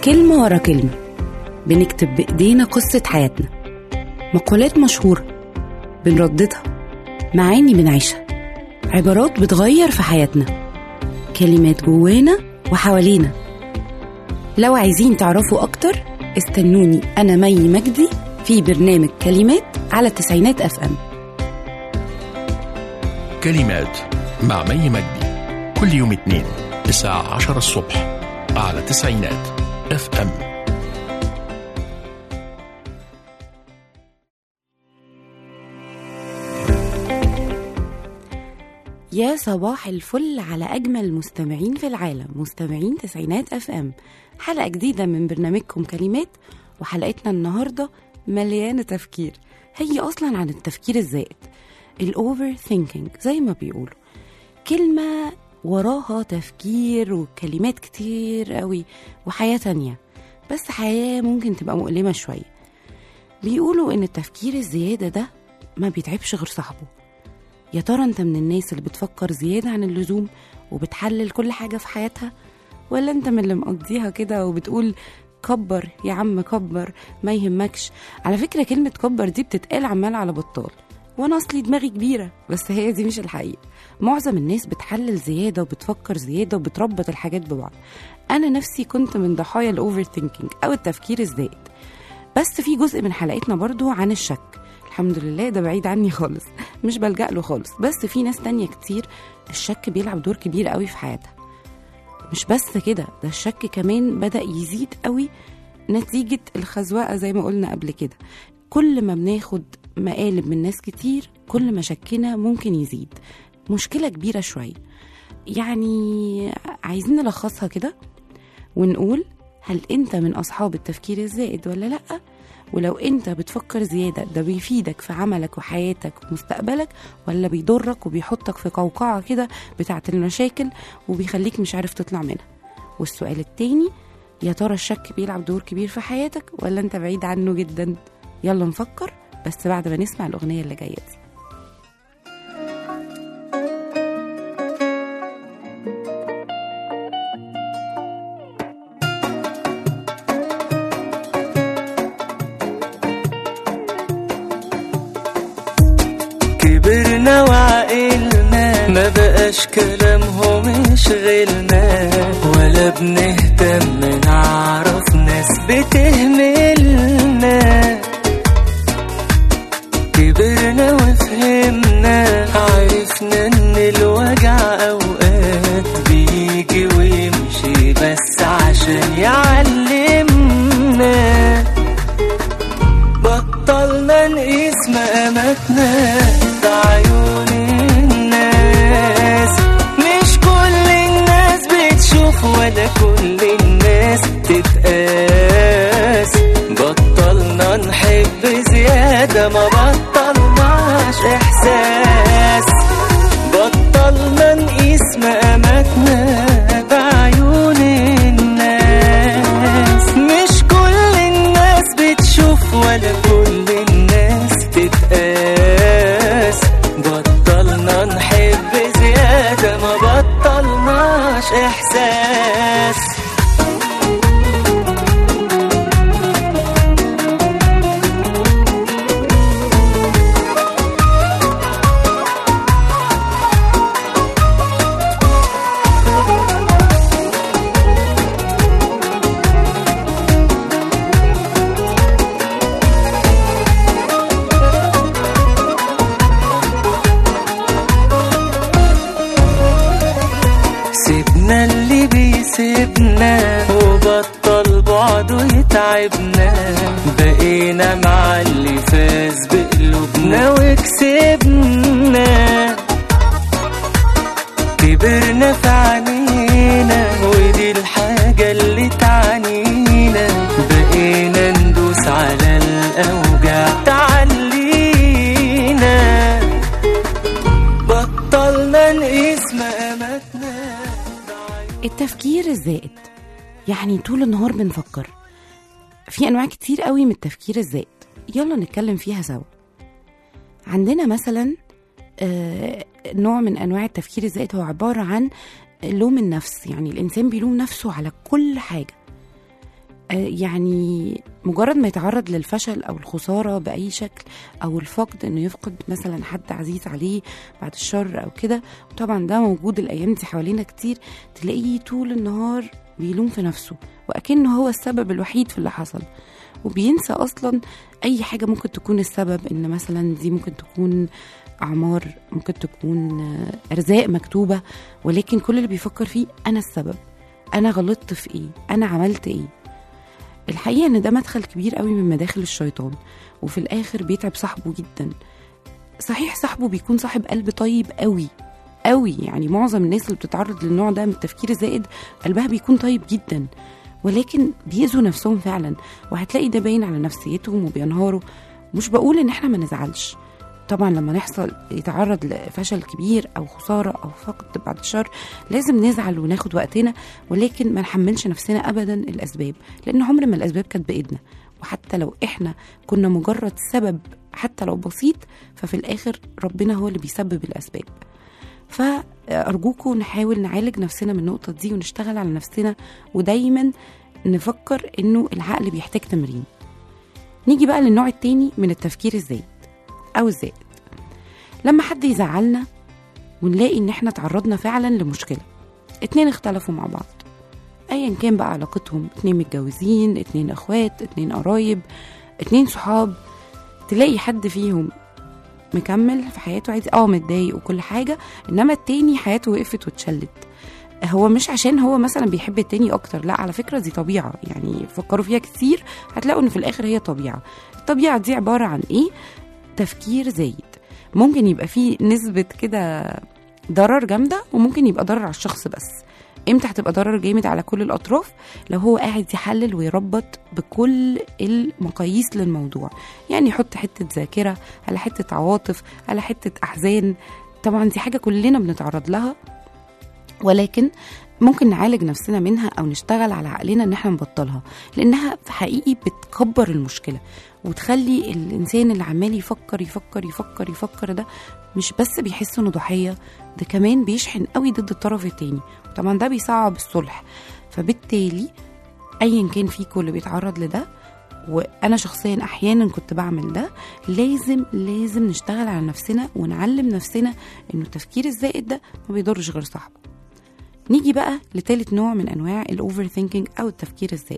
كلمة ورا كلمة بنكتب بإيدينا قصة حياتنا مقولات مشهورة بنرددها معاني بنعيشها عبارات بتغير في حياتنا كلمات جوانا وحوالينا لو عايزين تعرفوا أكتر استنوني أنا مي مجدي في برنامج كلمات على التسعينات أف أم كلمات مع مي مجدي كل يوم اثنين الساعة 10 الصبح على تسعينات اف ام يا صباح الفل على أجمل مستمعين في العالم مستمعين تسعينات أف أم حلقة جديدة من برنامجكم كلمات وحلقتنا النهاردة مليانة تفكير هي أصلا عن التفكير الزائد الأوفر ثينكينج زي ما بيقولوا كلمة وراها تفكير وكلمات كتير قوي وحياة تانية بس حياة ممكن تبقى مؤلمة شوية بيقولوا إن التفكير الزيادة ده ما بيتعبش غير صاحبه يا ترى انت من الناس اللي بتفكر زيادة عن اللزوم وبتحلل كل حاجة في حياتها ولا انت من اللي مقضيها كده وبتقول كبر يا عم كبر ما يهمكش على فكرة كلمة كبر دي بتتقال عمال على بطال وانا اصلي دماغي كبيرة بس هي دي مش الحقيقة معظم الناس بتحلل زيادة وبتفكر زيادة وبتربط الحاجات ببعض انا نفسي كنت من ضحايا الاوفر ثينكينج او التفكير الزائد بس في جزء من حلقتنا برضو عن الشك الحمد لله ده بعيد عني خالص مش بلجأ له خالص بس في ناس تانية كتير الشك بيلعب دور كبير قوي في حياتها مش بس كده ده الشك كمان بدأ يزيد قوي نتيجة الخزوقة زي ما قلنا قبل كده كل ما بناخد مقالب من ناس كتير كل ما شكنا ممكن يزيد مشكلة كبيرة شوية يعني عايزين نلخصها كده ونقول هل انت من اصحاب التفكير الزائد ولا لا ولو انت بتفكر زيادة ده بيفيدك في عملك وحياتك ومستقبلك ولا بيضرك وبيحطك في قوقعة كده بتاعة المشاكل وبيخليك مش عارف تطلع منها والسؤال التاني يا ترى الشك بيلعب دور كبير في حياتك ولا انت بعيد عنه جدا يلا نفكر بس بعد ما نسمع الأغنية اللي جاية دي كبرنا وعقلنا ما بقاش كلامهم يشغلنا ولا بنهتم نعرف ناس بتهملنا كبرنا وفهمنا عرفنا ان الوجع اوقات بيجي ويمشي بس عشان يعلمنا بطلنا نقيس مقاماتنا بعيون الناس مش كل الناس بتشوف ولا كل الناس تتقاس بطلنا نحب زيادة ما بطلناش إحساس بطلنا نقيس مقاماتنا بعيون الناس مش كل الناس بتشوف ولا كل الناس تتقاس بطلنا نحب زيادة ما بطلناش إحساس سيبنا اللي بيسيبنا وبطل بعده يتعبنا بقينا مع اللي فاز بقلوبنا وكسبنا كبرنا في عينينا ودي الحاجة اللي تعنينا بقينا ندوس على الأوجع تعلينا بطلنا نقيس مقاماتنا التفكير الزائد يعني طول النهار بنفكر في انواع كتير قوي من التفكير الزائد يلا نتكلم فيها سوا عندنا مثلا آه، نوع من انواع التفكير الزائد هو عباره عن لوم النفس يعني الانسان بيلوم نفسه على كل حاجه آه، يعني مجرد ما يتعرض للفشل او الخساره باي شكل او الفقد انه يفقد مثلا حد عزيز عليه بعد الشر او كده وطبعا ده موجود الايام دي حوالينا كتير تلاقيه طول النهار بيلوم في نفسه واكنه هو السبب الوحيد في اللي حصل وبينسى اصلا اي حاجه ممكن تكون السبب ان مثلا دي ممكن تكون اعمار ممكن تكون آه، ارزاق مكتوبه ولكن كل اللي بيفكر فيه انا السبب انا غلطت في ايه انا عملت ايه الحقيقه ان ده مدخل كبير قوي من مداخل الشيطان وفي الاخر بيتعب صاحبه جدا صحيح صاحبه بيكون صاحب قلب طيب قوي قوي يعني معظم الناس اللي بتتعرض للنوع ده من التفكير الزائد قلبها بيكون طيب جدا ولكن بيأذوا نفسهم فعلا وهتلاقي ده باين على نفسيتهم وبينهاروا مش بقول ان احنا ما نزعلش طبعا لما نحصل يتعرض لفشل كبير او خساره او فقد بعد الشر لازم نزعل وناخد وقتنا ولكن ما نحملش نفسنا ابدا الاسباب لان عمر ما الاسباب كانت بايدنا وحتى لو احنا كنا مجرد سبب حتى لو بسيط ففي الاخر ربنا هو اللي بيسبب الاسباب فأرجوكم نحاول نعالج نفسنا من النقطة دي ونشتغل على نفسنا ودايما نفكر إنه العقل بيحتاج تمرين نيجي بقى للنوع التاني من التفكير الزايد أو الزائد لما حد يزعلنا ونلاقي إن إحنا تعرضنا فعلا لمشكلة اتنين اختلفوا مع بعض أيا كان بقى علاقتهم اتنين متجوزين اتنين أخوات اتنين قرايب اتنين صحاب تلاقي حد فيهم مكمل في حياته عادي اه متضايق وكل حاجه انما التاني حياته وقفت واتشلت هو مش عشان هو مثلا بيحب التاني اكتر لا على فكره دي طبيعه يعني فكروا فيها كتير هتلاقوا ان في الاخر هي طبيعه الطبيعه دي عباره عن ايه تفكير زايد ممكن يبقى فيه نسبه كده ضرر جامده وممكن يبقى ضرر على الشخص بس امتى هتبقى ضرر جامد على كل الاطراف لو هو قاعد يحلل ويربط بكل المقاييس للموضوع يعني يحط حته ذاكره على حته عواطف على حته احزان طبعا دي حاجه كلنا بنتعرض لها ولكن ممكن نعالج نفسنا منها او نشتغل على عقلنا ان احنا نبطلها لانها في حقيقي بتكبر المشكله وتخلي الانسان اللي عمال يفكر يفكر يفكر يفكر ده مش بس بيحس انه ضحيه ده كمان بيشحن قوي ضد الطرف التاني طبعا ده بيصعب الصلح فبالتالي ايا كان فيكم اللي بيتعرض لده وانا شخصيا احيانا كنت بعمل ده لازم لازم نشتغل على نفسنا ونعلم نفسنا انه التفكير الزائد ده ما بيضرش غير صاحبه نيجي بقى لتالت نوع من انواع الاوفر ثينكينج او التفكير الزائد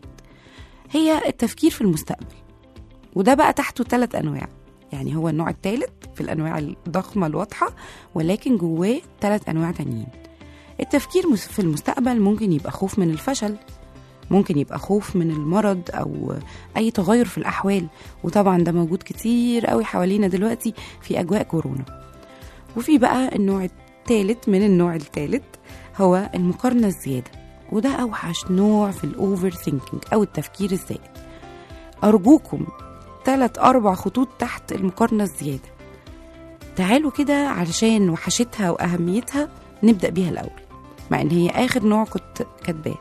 هي التفكير في المستقبل وده بقى تحته ثلاث انواع يعني هو النوع الثالث في الانواع الضخمه الواضحه ولكن جواه ثلاث انواع تانيين التفكير مس- في المستقبل ممكن يبقى خوف من الفشل ممكن يبقى خوف من المرض او اي تغير في الاحوال وطبعا ده موجود كتير قوي حوالينا دلوقتي في اجواء كورونا وفي بقى النوع الثالث من النوع الثالث هو المقارنه الزياده وده اوحش نوع في الاوفر ثينكينج او التفكير الزائد ارجوكم ثلاث اربع خطوط تحت المقارنه الزياده تعالوا كده علشان وحشتها واهميتها نبدا بيها الاول مع ان هي اخر نوع كنت كاتباه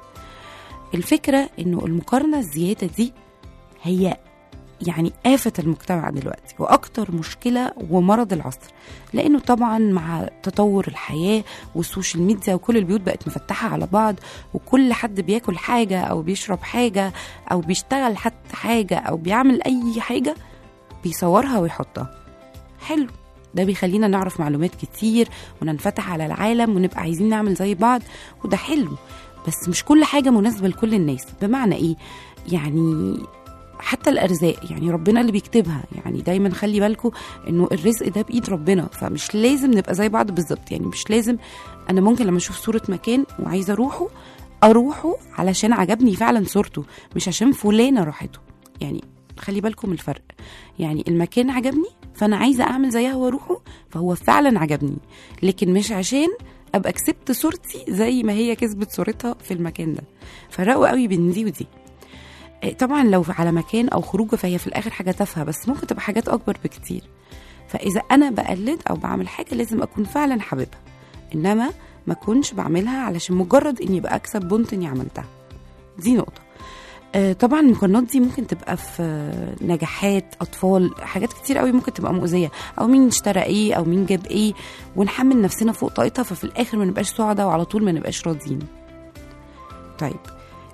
الفكره انه المقارنه الزياده دي هي يعني آفة المجتمع دلوقتي وأكتر مشكلة ومرض العصر لأنه طبعا مع تطور الحياة والسوشيال ميديا وكل البيوت بقت مفتحة على بعض وكل حد بياكل حاجة أو بيشرب حاجة أو بيشتغل حتى حاجة أو بيعمل أي حاجة بيصورها ويحطها حلو ده بيخلينا نعرف معلومات كتير وننفتح على العالم ونبقى عايزين نعمل زي بعض وده حلو بس مش كل حاجة مناسبة لكل الناس بمعنى إيه يعني حتى الارزاق يعني ربنا اللي بيكتبها يعني دايما خلي بالكم انه الرزق ده بايد ربنا فمش لازم نبقى زي بعض بالظبط يعني مش لازم انا ممكن لما اشوف صوره مكان وعايزه اروحه اروحه علشان عجبني فعلا صورته مش عشان فلانه راحته يعني خلي بالكم الفرق يعني المكان عجبني فانا عايزه اعمل زيها واروحه فهو فعلا عجبني لكن مش عشان ابقى كسبت صورتي زي ما هي كسبت صورتها في المكان ده فرقوا قوي بين دي ودي طبعا لو على مكان او خروجه فهي في الاخر حاجه تافهه بس ممكن تبقى حاجات اكبر بكتير فاذا انا بقلد او بعمل حاجه لازم اكون فعلا حاببها انما ما اكونش بعملها علشان مجرد اني بقى اكسب بونت اني عملتها دي نقطه آه، طبعا المقارنات دي ممكن تبقى في آه، نجاحات اطفال حاجات كتير قوي ممكن تبقى مؤذيه او مين اشترى ايه او مين جاب ايه ونحمل نفسنا فوق طاقتها ففي الاخر ما نبقاش سعداء وعلى طول ما نبقاش راضيين طيب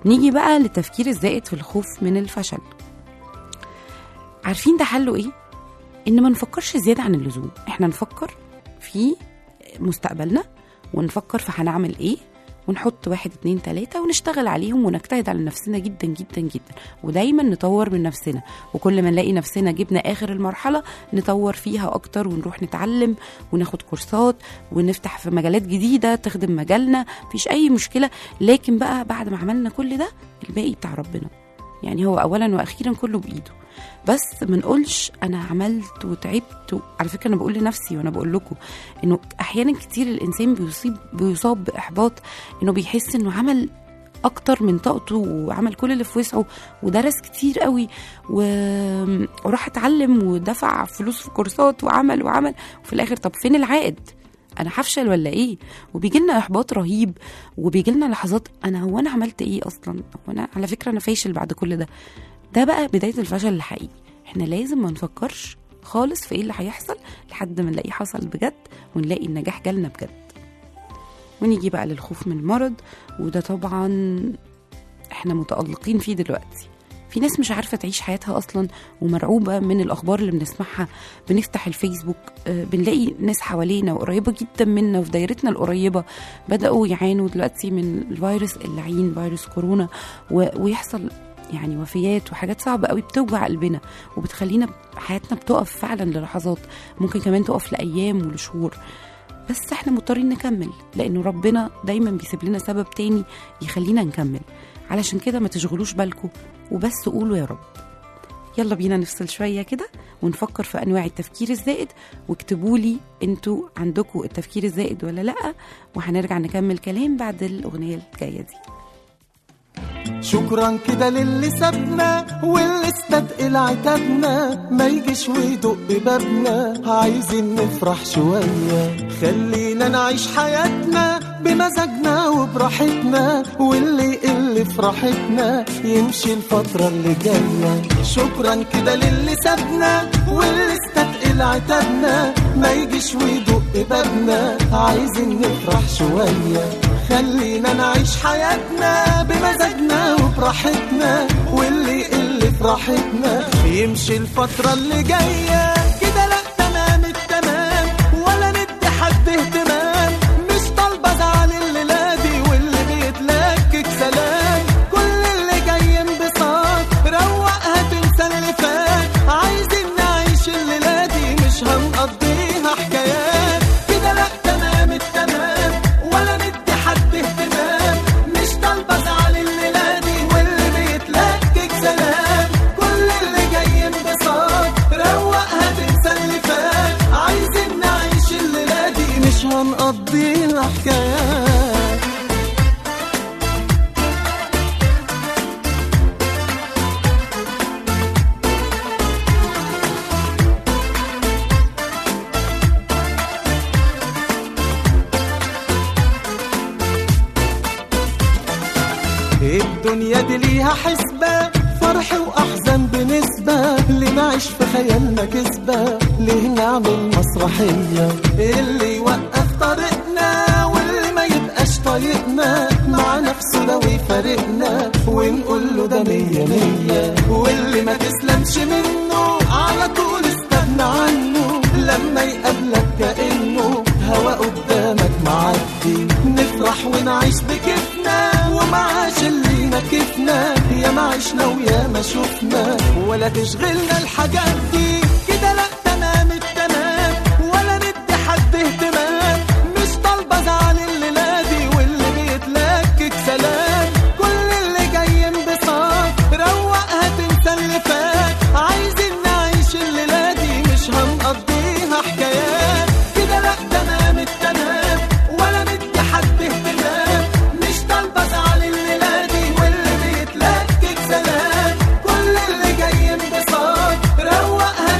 نيجي بقى للتفكير الزائد في الخوف من الفشل عارفين ده حله ايه ان ما نفكرش زياده عن اللزوم احنا نفكر في مستقبلنا ونفكر في هنعمل ايه ونحط واحد اتنين تلاتة ونشتغل عليهم ونجتهد على نفسنا جدا جدا جدا ودايما نطور من نفسنا وكل ما نلاقي نفسنا جبنا آخر المرحلة نطور فيها أكتر ونروح نتعلم وناخد كورسات ونفتح في مجالات جديدة تخدم مجالنا مفيش أي مشكلة لكن بقى بعد ما عملنا كل ده الباقي بتاع ربنا يعني هو أولا وأخيرا كله بإيده بس ما نقولش انا عملت وتعبت و... على فكره انا بقول لنفسي وانا بقول لكم انه احيانا كتير الانسان بيصيب بيصاب باحباط انه بيحس انه عمل اكتر من طاقته وعمل كل اللي في وسعه ودرس كتير قوي و... وراح اتعلم ودفع فلوس في كورسات وعمل وعمل وفي الاخر طب فين العائد انا هفشل ولا ايه وبيجي لنا احباط رهيب وبيجي لنا لحظات انا هو انا عملت ايه اصلا هو انا على فكره انا فاشل بعد كل ده ده بقى بدايه الفشل الحقيقي احنا لازم ما نفكرش خالص في ايه اللي هيحصل لحد ما نلاقيه حصل بجد ونلاقي النجاح جالنا بجد ونيجي بقى للخوف من المرض وده طبعا احنا متألقين فيه دلوقتي في ناس مش عارفة تعيش حياتها أصلا ومرعوبة من الأخبار اللي بنسمعها بنفتح الفيسبوك آه، بنلاقي ناس حوالينا وقريبة جدا منا وفي دايرتنا القريبة بدأوا يعانوا دلوقتي من الفيروس اللعين فيروس كورونا و- ويحصل يعني وفيات وحاجات صعبة قوي بتوجع قلبنا وبتخلينا حياتنا بتقف فعلا للحظات ممكن كمان تقف لأيام ولشهور بس احنا مضطرين نكمل لأنه ربنا دايما بيسيب لنا سبب تاني يخلينا نكمل علشان كده ما تشغلوش بالكم وبس قولوا يا رب يلا بينا نفصل شوية كده ونفكر في أنواع التفكير الزائد واكتبوا لي انتوا عندكم التفكير الزائد ولا لأ وهنرجع نكمل كلام بعد الأغنية الجاية دي شكرا كده للي سابنا واللي استثقل عتابنا ما يجيش ويدق بابنا عايزين نفرح شوية خلينا نعيش حياتنا بمزاجنا وبراحتنا واللي يقل في راحتنا يمشي الفترة اللي جاية شكرا كده للي سابنا واللي استثقل عتابنا ما يجيش ويدق بابنا عايزين نفرح شوية خلينا نعيش حياتنا بمزاجنا وبراحتنا واللي يقل في راحتنا يمشي الفترة اللي جاية كده لا تمام التمام ولا ندي حد اهتمام مش طالبة زعل الليلة دي واللي بيتلكك سلام كل اللي جاي انبساط روقها تنسى اللي فات عايزين نعيش الليلة دي مش هنقضيها حكايات كده لا تمام التمام ولا ندي حد اهتمام مش طالبة زعل الليلة دي واللي بيتلكك سلام كل اللي جاي انبساط روقها تنسى اللي فات عايزين نعيش الليلة دي مش هنقضيها حكايات الدنيا دي ليها حسبة فرح وأحزان بنسبة اللي نعيش في خيالنا كسبة ليه نعمل مسرحية اللي يوقف طريقنا واللي ما يبقاش طايقنا مع نفسه لو يفارقنا ونقول له ده مية مية واللي ما تسلمش منه على طول استغنى عنه لما يقابلك كأنه هوا قدامك معدي نفرح ونعيش بكيفنا ومعاش اللي نكفنا يا ما عشنا ويا ما شفنا ولا تشغلنا الحاجات دي كده لا تمام التمام ولا ندي حد اهتمام مش طالبة زعل الليلة دي واللي بيتلكك سلام كل اللي جاي انبساط روقها تنسى اللي فات عايزين نعيش الليلة دي مش هنقضيها حكايات كده لا تمام التمام ولا ندي حد اهتمام مش طالبة زعل الليلة دي واللي بيتلكك سلام كل اللي جاي انبساط روقها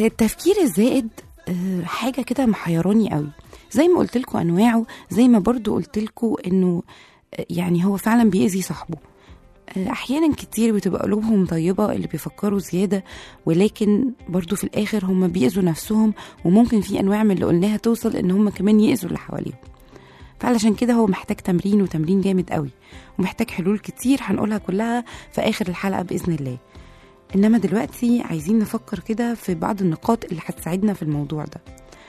آه، التفكير الزائد آه، حاجه كده محيراني قوي زي ما قلت لكم انواعه زي ما برضو قلت لكم انه آه، يعني هو فعلا بيأذي صاحبه آه، احيانا كتير بتبقى قلوبهم طيبه اللي بيفكروا زياده ولكن برضو في الاخر هم بيأذوا نفسهم وممكن في انواع من اللي قلناها توصل ان هم كمان يأذوا اللي حواليهم فعلشان كده هو محتاج تمرين وتمرين جامد قوي ومحتاج حلول كتير هنقولها كلها في اخر الحلقه باذن الله انما دلوقتي عايزين نفكر كده في بعض النقاط اللي هتساعدنا في الموضوع ده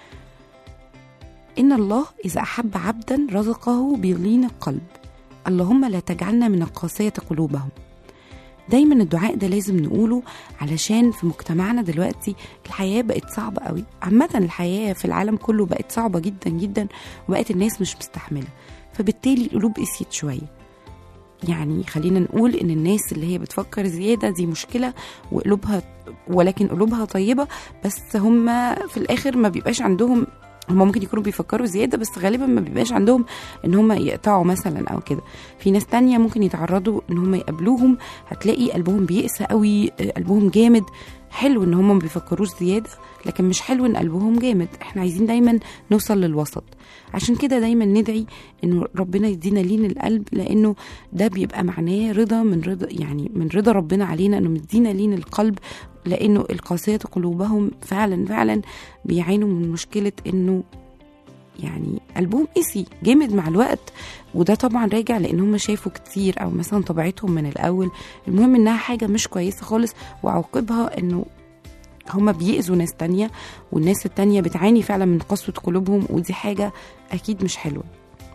ان الله اذا احب عبدا رزقه بلين القلب اللهم لا تجعلنا من القاسيه قلوبهم دايما الدعاء ده لازم نقوله علشان في مجتمعنا دلوقتي الحياة بقت صعبة قوي عامة الحياة في العالم كله بقت صعبة جدا جدا وبقت الناس مش مستحملة فبالتالي القلوب قسيت شوية يعني خلينا نقول ان الناس اللي هي بتفكر زيادة دي مشكلة وقلوبها ولكن قلوبها طيبة بس هم في الاخر ما بيبقاش عندهم هم ممكن يكونوا بيفكروا زيادة بس غالبا ما بيبقاش عندهم ان هم يقطعوا مثلا او كده في ناس تانية ممكن يتعرضوا ان هم يقابلوهم هتلاقي قلبهم بيقسى قوي قلبهم جامد حلو ان هم ما بيفكروش زيادة لكن مش حلو ان قلبهم جامد احنا عايزين دايما نوصل للوسط عشان كده دايما ندعي انه ربنا يدينا لين القلب لانه ده بيبقى معناه رضا من رضا يعني من رضا ربنا علينا انه مدينا لين القلب لانه القاسية قلوبهم فعلا فعلا بيعانوا من مشكلة انه يعني قلبهم قسي جامد مع الوقت وده طبعا راجع لان هم شافوا كتير او مثلا طبيعتهم من الاول المهم انها حاجه مش كويسه خالص وعواقبها انه هم بيأذوا ناس تانية والناس التانية بتعاني فعلا من قسوة قلوبهم ودي حاجة أكيد مش حلوة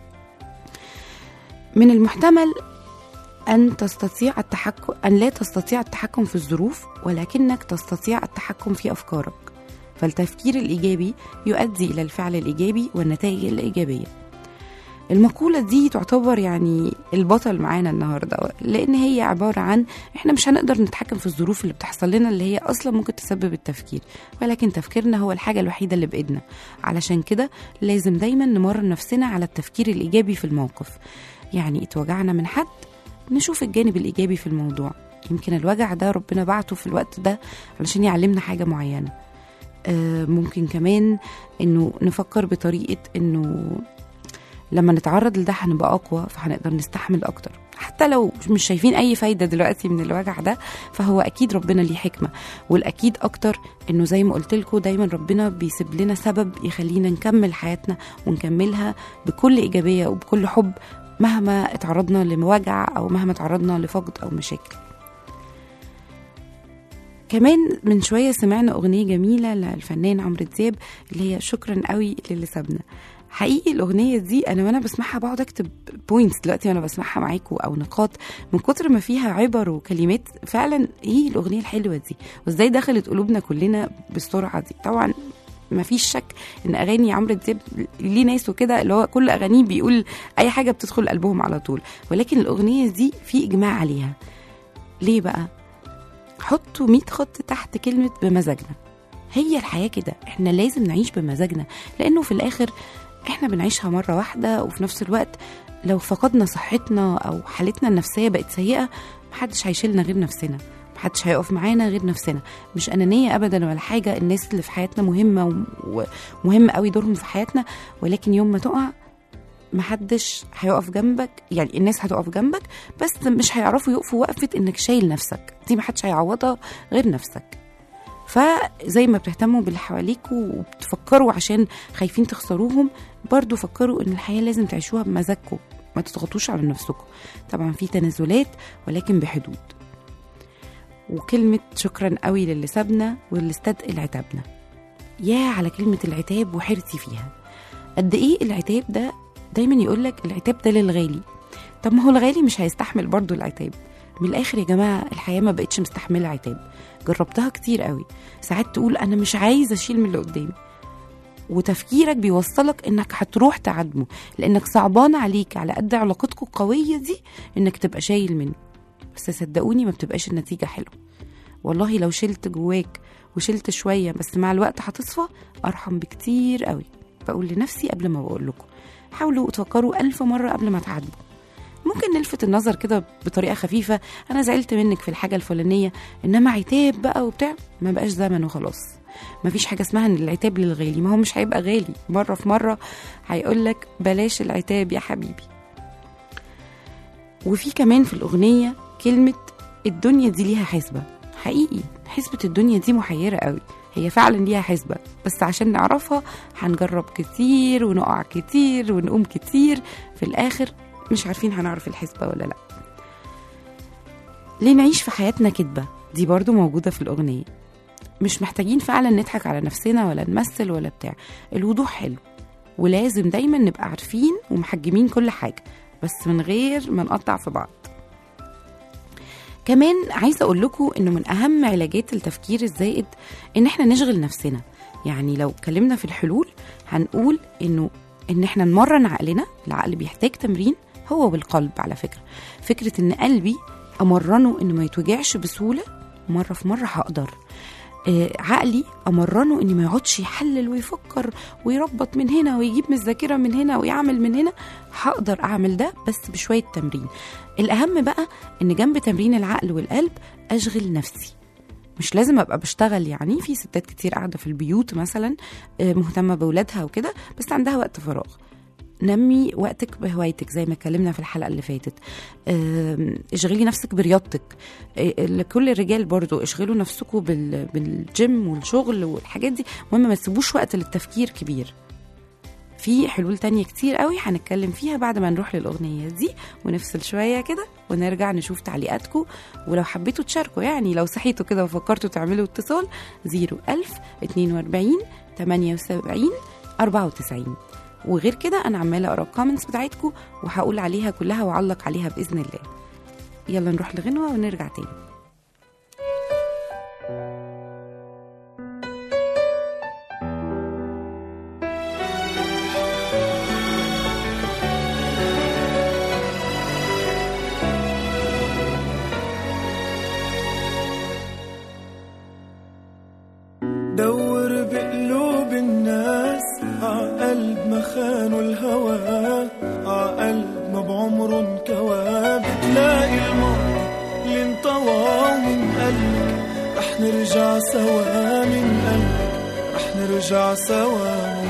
من المحتمل أن تستطيع التحكم أن لا تستطيع التحكم في الظروف ولكنك تستطيع التحكم في أفكارك فالتفكير الإيجابي يؤدي إلى الفعل الإيجابي والنتائج الإيجابية المقولة دي تعتبر يعني البطل معانا النهاردة لأن هي عبارة عن إحنا مش هنقدر نتحكم في الظروف اللي بتحصل لنا اللي هي أصلا ممكن تسبب التفكير ولكن تفكيرنا هو الحاجة الوحيدة اللي بإيدنا علشان كده لازم دايما نمرن نفسنا على التفكير الإيجابي في الموقف يعني اتوجعنا من حد نشوف الجانب الإيجابي في الموضوع يمكن الوجع ده ربنا بعته في الوقت ده علشان يعلمنا حاجة معينة آه ممكن كمان انه نفكر بطريقة انه لما نتعرض لده هنبقى اقوى فهنقدر نستحمل اكتر حتى لو مش شايفين اي فايده دلوقتي من الوجع ده فهو اكيد ربنا ليه حكمه والاكيد اكتر انه زي ما قلت لكم دايما ربنا بيسيب لنا سبب يخلينا نكمل حياتنا ونكملها بكل ايجابيه وبكل حب مهما اتعرضنا لوجع او مهما اتعرضنا لفقد او مشاكل كمان من شوية سمعنا أغنية جميلة للفنان عمرو دياب اللي هي شكرا قوي للي سابنا حقيقي الأغنية دي أنا وأنا بسمعها بقعد أكتب بوينتس دلوقتي وأنا بسمعها معاكم أو نقاط من كتر ما فيها عبر وكلمات فعلا إيه الأغنية الحلوة دي وإزاي دخلت قلوبنا كلنا بالسرعة دي طبعا ما فيش شك ان اغاني عمرو دياب ليه ناس وكده اللي هو كل اغانيه بيقول اي حاجه بتدخل قلبهم على طول ولكن الاغنيه دي في اجماع عليها ليه بقى حطوا 100 خط تحت كلمه بمزاجنا هي الحياه كده احنا لازم نعيش بمزاجنا لانه في الاخر احنا بنعيشها مره واحده وفي نفس الوقت لو فقدنا صحتنا او حالتنا النفسيه بقت سيئه محدش هيشيلنا غير نفسنا محدش هيقف معانا غير نفسنا مش انانيه ابدا ولا حاجه الناس اللي في حياتنا مهمه ومهم قوي دورهم في حياتنا ولكن يوم ما تقع محدش هيقف جنبك يعني الناس هتقف جنبك بس مش هيعرفوا يقفوا وقفه انك شايل نفسك دي محدش هيعوضها غير نفسك فزي ما بتهتموا باللي حواليكوا وبتفكروا عشان خايفين تخسروهم برضو فكروا ان الحياه لازم تعيشوها بمزاجكم ما تضغطوش على نفسكم طبعا في تنازلات ولكن بحدود وكلمة شكرا قوي للي سابنا واللي استدقل عتابنا يا على كلمة العتاب وحرتي فيها قد ايه العتاب ده دايما يقولك العتاب ده للغالي طب ما هو الغالي مش هيستحمل برضو العتاب من الاخر يا جماعة الحياة ما بقتش مستحملة عتاب جربتها كتير قوي ساعات تقول انا مش عايز اشيل من اللي قدامي وتفكيرك بيوصلك انك هتروح تعدمه لانك صعبان عليك على قد علاقتكم القوية دي انك تبقى شايل منه بس صدقوني ما بتبقاش النتيجة حلوة والله لو شلت جواك وشلت شوية بس مع الوقت هتصفى أرحم بكتير قوي بقول لنفسي قبل ما بقول لكم حاولوا تفكروا ألف مرة قبل ما تعاتبوا ممكن نلفت النظر كده بطريقه خفيفه انا زعلت منك في الحاجه الفلانيه انما عتاب بقى وبتاع ما بقاش زمن وخلاص ما فيش حاجه اسمها ان العتاب للغالي ما هو مش هيبقى غالي مره في مره هيقول لك بلاش العتاب يا حبيبي وفي كمان في الاغنيه كلمه الدنيا دي ليها حسبه حقيقي حسبه الدنيا دي محيره قوي هي فعلا ليها حسبه بس عشان نعرفها هنجرب كتير ونقع كتير ونقوم كتير في الاخر مش عارفين هنعرف الحسبه ولا لا ليه نعيش في حياتنا كدبه دي برضو موجوده في الاغنيه مش محتاجين فعلا نضحك على نفسنا ولا نمثل ولا بتاع الوضوح حلو ولازم دايما نبقى عارفين ومحجمين كل حاجه بس من غير ما نقطع في بعض كمان عايزه اقول لكم انه من اهم علاجات التفكير الزائد ان احنا نشغل نفسنا يعني لو اتكلمنا في الحلول هنقول انه ان احنا نمرن عقلنا العقل بيحتاج تمرين هو بالقلب على فكره فكره ان قلبي امرنه انه ما يتوجعش بسهوله مره في مره هقدر آه، عقلي امرنه اني ما يقعدش يحلل ويفكر ويربط من هنا ويجيب من الذاكره من هنا ويعمل من هنا هقدر اعمل ده بس بشويه تمرين الاهم بقى ان جنب تمرين العقل والقلب اشغل نفسي مش لازم ابقى بشتغل يعني في ستات كتير قاعده في البيوت مثلا آه، مهتمه باولادها وكده بس عندها وقت فراغ نمي وقتك بهوايتك زي ما اتكلمنا في الحلقه اللي فاتت آم، اشغلي نفسك برياضتك آه، لكل الرجال برضو اشغلوا نفسكم بال- بالجيم والشغل والحاجات دي المهم ما تسيبوش وقت للتفكير كبير في حلول تانية كتير قوي هنتكلم فيها بعد ما نروح للأغنية دي ونفصل شوية كده ونرجع نشوف تعليقاتكم ولو حبيتوا تشاركوا يعني لو صحيتوا كده وفكرتوا تعملوا اتصال 01000 42 78 94 وغير كده أنا عمالة أقرأ الكومنتس بتاعتكم وهقول عليها كلها وأعلق عليها بإذن الله يلا نروح لغنوة ونرجع تاني دور بقلوب الناس عقلب ما خانوا الهوى عقلب ما بعمره انكوى بتلاقي الماضي اللي انطوى من قلبك رح نرجع سوا من قلبك رح نرجع سوا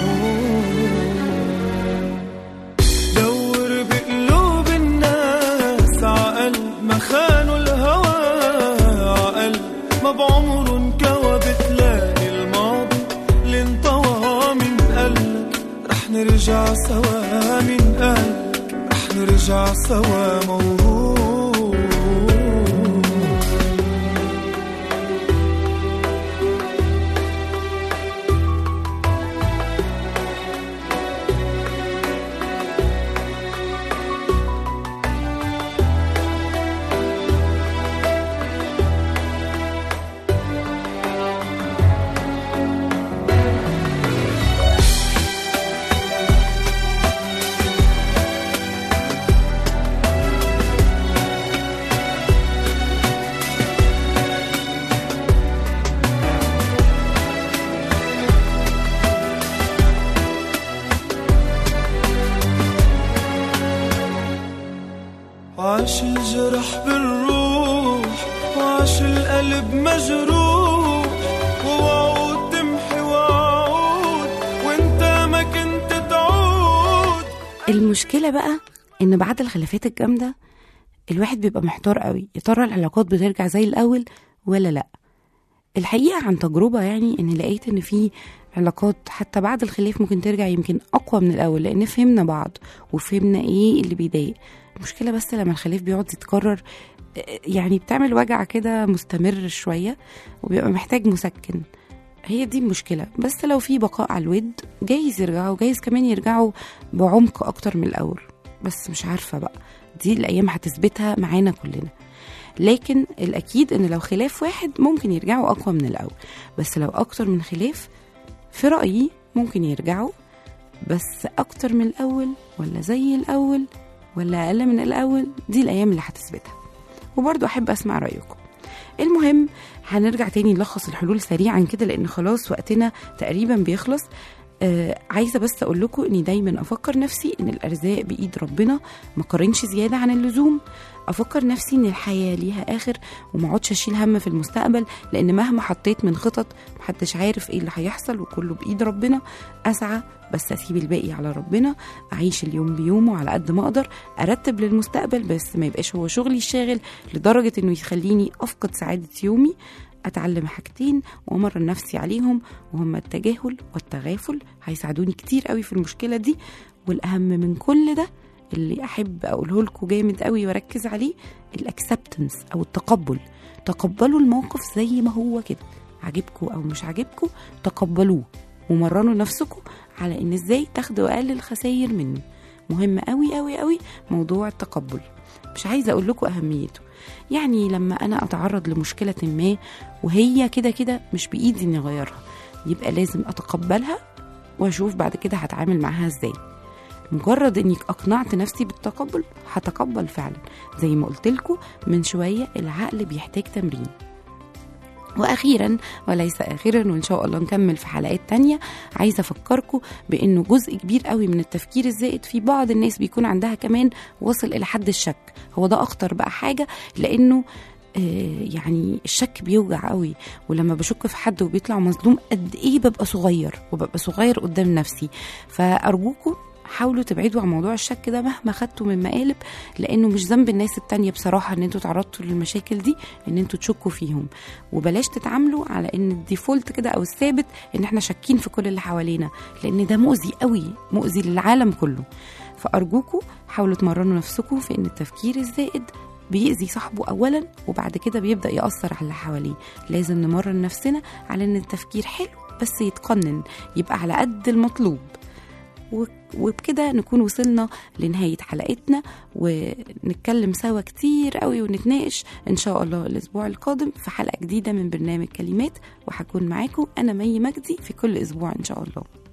دور بقلوب الناس عقلب ما خانوا الهوى عقلب ما بعمره انكوى بتلاقي الماضي اللي انطوى من قلبك رح نرجع سوا من قلبك رح نرجع سوا موهوب عاش الجرح بالروح وعاش القلب مجروح ووعود تمحي وعود وانت ما كنت تعود المشكلة بقى إن بعد الخلافات الجامدة الواحد بيبقى محتار قوي يا ترى العلاقات بترجع زي الأول ولا لأ الحقيقة عن تجربة يعني إن لقيت إن في علاقات حتى بعد الخلاف ممكن ترجع يمكن أقوى من الأول لأن فهمنا بعض وفهمنا إيه اللي بيضايق المشكلة بس لما الخلاف بيقعد يتكرر آه، يعني بتعمل وجع كده مستمر شوية وبيبقى محتاج مسكن هي دي المشكلة بس لو في بقاء على الود جايز يرجعوا جايز كمان يرجعوا بعمق أكتر من الأول بس مش عارفة بقى دي الأيام هتثبتها معانا كلنا لكن الأكيد إن لو خلاف واحد ممكن يرجعوا أقوى من الأول بس لو أكتر من خلاف في رأيي ممكن يرجعوا بس أكتر من الأول ولا زي الأول ولا أقل من الأول دي الأيام اللي هتثبتها وبرضو أحب أسمع رأيكم المهم هنرجع تاني نلخص الحلول سريعا كده لأن خلاص وقتنا تقريبا بيخلص آه عايزه بس اقول لكم اني دايما افكر نفسي ان الارزاق بايد ربنا ما قارنش زياده عن اللزوم افكر نفسي ان الحياه ليها اخر وما اقعدش اشيل هم في المستقبل لان مهما حطيت من خطط محدش عارف ايه اللي هيحصل وكله بايد ربنا اسعى بس اسيب الباقي على ربنا اعيش اليوم بيومه على قد ما اقدر ارتب للمستقبل بس ما يبقاش هو شغلي الشاغل لدرجه انه يخليني افقد سعاده يومي اتعلم حاجتين وامرن نفسي عليهم وهما التجاهل والتغافل هيساعدوني كتير قوي في المشكله دي والاهم من كل ده اللي احب اقوله لكم جامد قوي واركز عليه الاكسبتنس او التقبل تقبلوا الموقف زي ما هو كده عجبكم او مش عجبكم تقبلوه ومرنوا نفسكم على ان ازاي تاخدوا اقل الخسائر منه مهم قوي قوي قوي موضوع التقبل مش عايزه اقول لكم اهميته يعني لما انا اتعرض لمشكله ما وهي كده كده مش بايدي اني اغيرها يبقى لازم اتقبلها واشوف بعد كده هتعامل معاها ازاي مجرد اني اقنعت نفسي بالتقبل هتقبل فعلا زي ما قلت لكم من شويه العقل بيحتاج تمرين واخيرا وليس اخيرا وان شاء الله نكمل في حلقات تانية عايزه افكركم بانه جزء كبير قوي من التفكير الزائد في بعض الناس بيكون عندها كمان وصل الى حد الشك هو ده اخطر بقى حاجه لانه آه، يعني الشك بيوجع قوي ولما بشك في حد وبيطلع مظلوم قد ايه ببقى صغير وببقى صغير قدام نفسي فارجوكم حاولوا تبعدوا عن موضوع الشك ده مهما خدتوا من مقالب لانه مش ذنب الناس التانية بصراحه ان انتوا تعرضتوا للمشاكل دي ان انتوا تشكوا فيهم وبلاش تتعاملوا على ان الديفولت كده او الثابت ان احنا شاكين في كل اللي حوالينا لان ده مؤذي قوي مؤذي للعالم كله فارجوكوا حاولوا تمرنوا نفسكم في ان التفكير الزائد بيأذي صاحبه أولا وبعد كده بيبدأ يأثر على اللي حواليه لازم نمرن نفسنا على إن التفكير حلو بس يتقنن يبقى على قد المطلوب و- وبكده نكون وصلنا لنهاية حلقتنا ونتكلم سوا كتير قوي ونتناقش إن شاء الله الأسبوع القادم في حلقة جديدة من برنامج كلمات وهكون معاكم أنا مي مجدي في كل أسبوع إن شاء الله